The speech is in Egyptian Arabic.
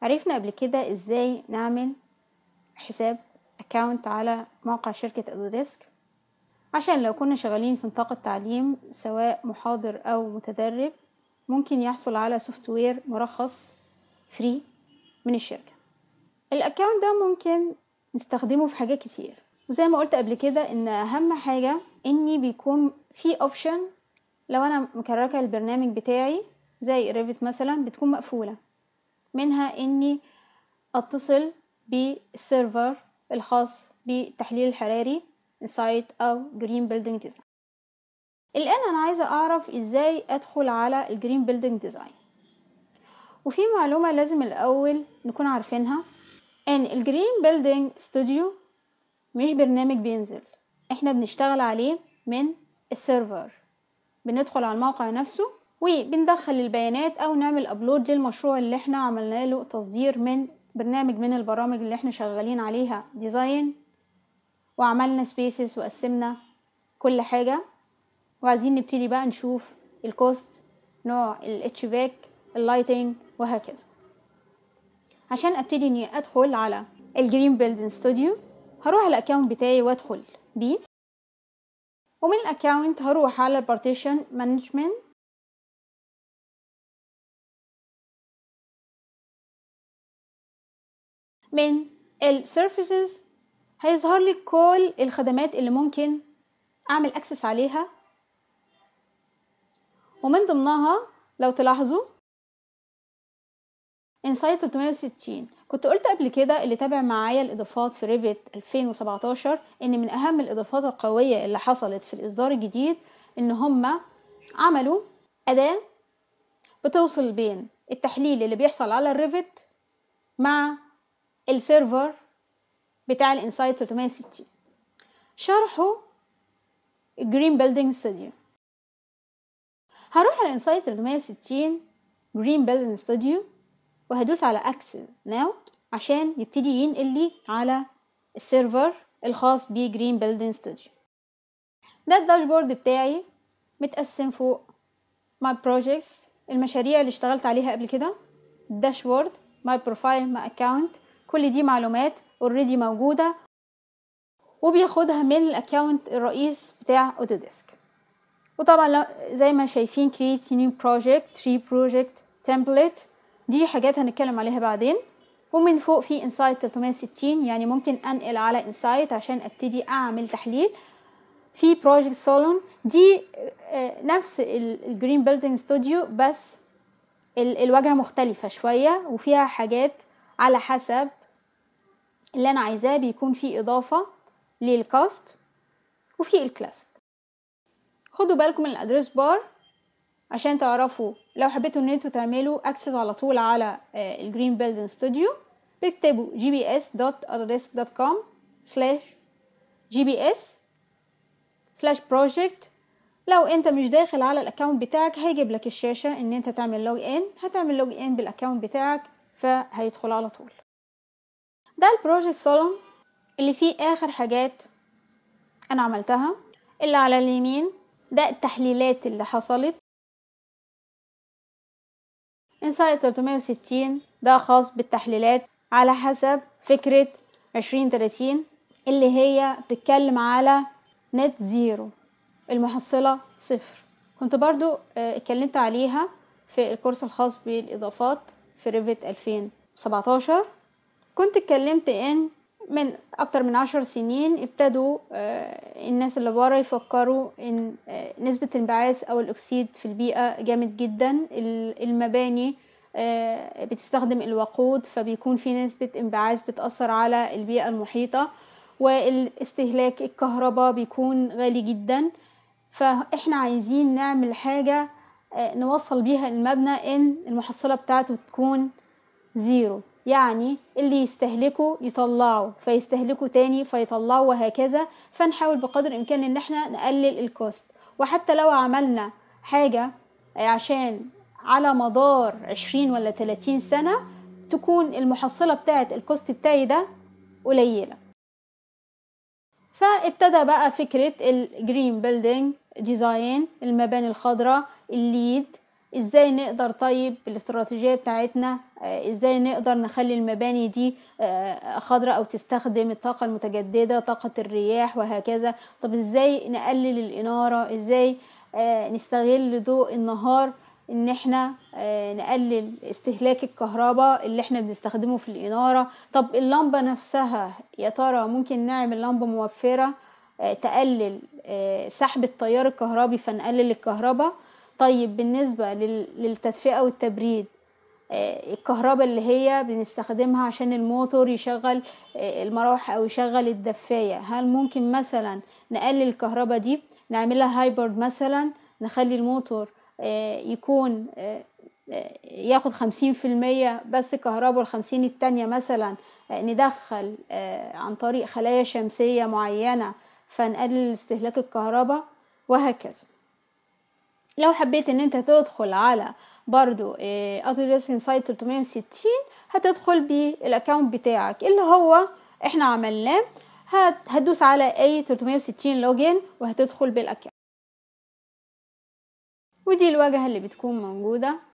عرفنا قبل كده ازاي نعمل حساب اكاونت على موقع شركة ادوديسك عشان لو كنا شغالين في نطاق التعليم سواء محاضر او متدرب ممكن يحصل على سوفت وير مرخص فري من الشركة الاكاونت ده ممكن نستخدمه في حاجات كتير وزي ما قلت قبل كده ان اهم حاجة اني بيكون في اوبشن لو انا مكركة البرنامج بتاعي زي ريفت مثلا بتكون مقفولة منها اني اتصل بالسيرفر الخاص بالتحليل الحراري سايت او جرين بيلدينج ديزاين الان انا عايزة اعرف ازاي ادخل على الجرين بيلدينج ديزاين وفي معلومة لازم الاول نكون عارفينها ان الجرين بيلدينج ستوديو مش برنامج بينزل احنا بنشتغل عليه من السيرفر بندخل على الموقع نفسه وبندخل البيانات او نعمل ابلود للمشروع اللي احنا عملنا له تصدير من برنامج من البرامج اللي احنا شغالين عليها ديزاين وعملنا سبيسز وقسمنا كل حاجة وعايزين نبتدي بقى نشوف الكوست نوع الاتش فاك اللايتنج وهكذا عشان ابتدي اني ادخل على الجرين بيلدين ستوديو هروح على الاكونت بتاعي وادخل بيه ومن الاكونت هروح على البارتيشن مانجمنت من السيرفيسز هيظهر لي كل الخدمات اللي ممكن اعمل اكسس عليها ومن ضمنها لو تلاحظوا انسايت 360 كنت قلت قبل كده اللي تابع معايا الاضافات في ريفت 2017 ان من اهم الاضافات القوية اللي حصلت في الاصدار الجديد ان هما عملوا اداة بتوصل بين التحليل اللي بيحصل على الريفت مع السيرفر بتاع الانسايت 360 شرحه جرين بيلدينج ستوديو هروح على انسايت 360 جرين بيلدينج ستوديو وهدوس على اكسس ناو عشان يبتدي ينقل لي على السيرفر الخاص بجرين بيلدينج ستوديو ده الداشبورد بتاعي متقسم فوق ماي بروجيكتس المشاريع اللي اشتغلت عليها قبل كده الداشبورد ماي بروفايل ماي اكاونت كل دي معلومات اوريدي موجودة وبياخدها من الاكاونت الرئيس بتاع اوتوديسك وطبعا زي ما شايفين create new project tree project template دي حاجات هنتكلم عليها بعدين ومن فوق في انسايت 360 يعني ممكن انقل على انسايت عشان ابتدي اعمل تحليل في بروجكت سولون دي نفس الجرين بيلدينج ستوديو بس الواجهه مختلفه شويه وفيها حاجات على حسب اللي انا عايزاه بيكون في اضافه للكاست وفي الكلاسيك خدوا بالكم من الادرس بار عشان تعرفوا لو حبيتوا ان انتوا تعملوا اكسس على طول على الجرين بيلدينج ستوديو بتكتبوا gbs.autodesk.com slash gbs slash project لو انت مش داخل على الاكونت بتاعك هيجيب لك الشاشة ان انت تعمل لوج ان هتعمل لوج ان بالاكونت بتاعك فهيدخل على طول ده البروجكت سولون اللي فيه اخر حاجات انا عملتها اللي على اليمين ده التحليلات اللي حصلت انسايت 360 ده خاص بالتحليلات على حسب فكرة 2030 اللي هي بتتكلم على نت زيرو المحصلة صفر كنت برضو اتكلمت عليها في الكورس الخاص بالإضافات في ريفت 2017 كنت اتكلمت ان من اكتر من عشر سنين ابتدوا الناس اللي بره يفكروا ان نسبة الانبعاث او الاكسيد في البيئة جامد جدا المباني بتستخدم الوقود فبيكون في نسبة انبعاث بتأثر على البيئة المحيطة والاستهلاك الكهرباء بيكون غالي جدا فاحنا عايزين نعمل حاجة نوصل بيها المبنى ان المحصلة بتاعته تكون زيرو يعني اللي يستهلكوا يطلعوا فيستهلكوا تاني فيطلعوا وهكذا فنحاول بقدر الامكان ان احنا نقلل الكوست وحتى لو عملنا حاجة عشان على مدار عشرين ولا تلاتين سنة تكون المحصلة بتاعت الكوست بتاعي ده قليلة فابتدى بقى فكرة الجرين بيلدينج ديزاين المباني الخضراء الليد ازاي نقدر طيب بالاستراتيجية بتاعتنا آه، ازاي نقدر نخلي المباني دي آه، خضراء او تستخدم الطاقة المتجددة طاقة الرياح وهكذا طب ازاي نقلل الانارة ازاي آه، نستغل ضوء النهار ان احنا نقلل استهلاك الكهرباء اللي احنا بنستخدمه في الانارة طب اللمبة نفسها يا ترى ممكن نعمل لمبة موفرة تقلل سحب التيار الكهربي فنقلل الكهرباء طيب بالنسبة للتدفئة والتبريد الكهرباء اللي هي بنستخدمها عشان الموتور يشغل المراوح او يشغل الدفاية هل ممكن مثلا نقلل الكهرباء دي نعملها هايبرد مثلا نخلي الموتور يكون ياخد خمسين في المية بس كهرباء والخمسين التانية مثلا ندخل عن طريق خلايا شمسية معينة فنقلل استهلاك الكهرباء وهكذا لو حبيت ان انت تدخل على برضو اوتوديسك انسايت 360 هتدخل بالاكونت بتاعك اللي هو احنا عملناه هتدوس على اي 360 لوجين وهتدخل بالاكونت ودي الواجهة اللي بتكون موجودة